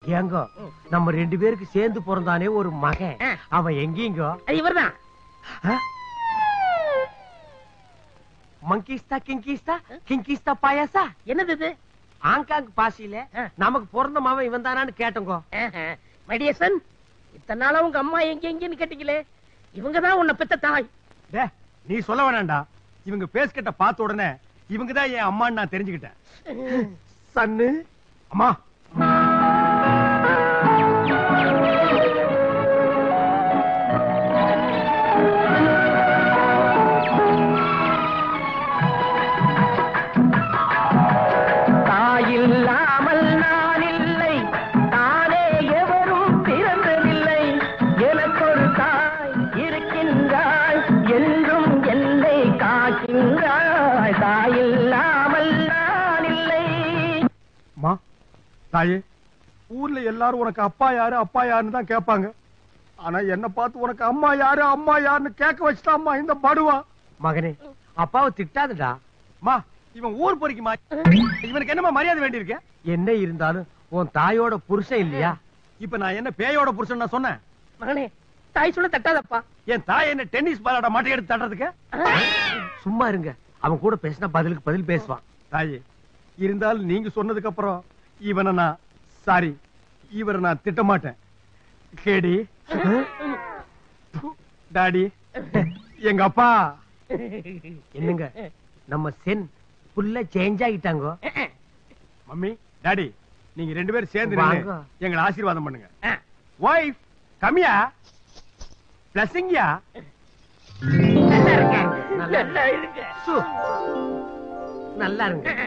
ஏங்கோ நம்ம ரெண்டு பேருக்கு சேர்ந்து பிறந்தானே ஒரு மகன் ஆ. அவன் எங்கீங்கோ அது இவர்தான் மங்கிஸ்தா கிங்கிஸ்தா கிங்கிஸ்தா பாயாசா என்னது இது ஆங்காங் பாசியில ஆ. நமக்கு பிறந்த மகன் இவன் தானான்னு கேட்டங்கோ மடியசன் இத்தனை நாளா உங்க அம்மா எங்க எங்கன்னு கேட்டீங்களே இவங்க தான் உன்னை பெத்த தாய் டே நீ சொல்ல வேணாம்டா இவங்க பேஸ்கட்ட பார்த்த உடனே இவங்க தான் என் அம்மான்னு நான் தெரிஞ்சுக்கிட்டேன் சன்னு அம்மா தாயில்லாமல் நான் இல்லை தானே எவரும் பிறந்ததில்லை எனக்கொரு தாய் இருக்கின்றாய் என்றும் என்னை காக்கின்றாய் தாயில்லாமல் நான் இல்லை அம்மா தாயே ஊர்ல எல்லாரும் உனக்கு அப்பா யாரு அப்பா யாருன்னு தான் கேட்பாங்க ஆனா என்ன பார்த்து உனக்கு அம்மா யாரு அம்மா யாருன்னு கேட்க வச்சுட்டாம்மா இந்த படுவா மகனே அப்பாவை திட்டாதடா அம்மா இவன் ஊர் பொறிக்குமா இவனுக்கு என்னமா மரியாதை வேண்டியிருக்கு என்ன இருந்தாலும் உன் தாயோட புருஷன் இல்லையா இப்ப நான் என்ன பேயோட புருஷன் நான் சொன்னேன் மகனே தாய் சொல்ல தட்டாதப்பா என் தாய் என்ன டென்னிஸ் பாலாட மாட்டை எடுத்து தட்டுறதுக்கு சும்மா இருங்க அவன் கூட பேசினா பதிலுக்கு பதில் பேசுவான் தாயே இருந்தாலும் நீங்க சொன்னதுக்கு அப்புறம் இவனை நான் சாரி இவரை நான் திட்ட மாட்டேன் கேடி டாடி எங்க அப்பா என்னங்க நம்ம சென் புல்ல சேஞ்ச் ஆகிட்டாங்கோ மம்மி டாடி நீங்க ரெண்டு பேரும் சேர்ந்து நின்னு வாங்க. எங்களை ஆசீர்வாதம் பண்ணுங்க ஒய்ஃப் கம்மியா பிளஸிங்யா நல்லா இருக்க நல்லா நல்லா இருக்க சு, நல்லா இருங்க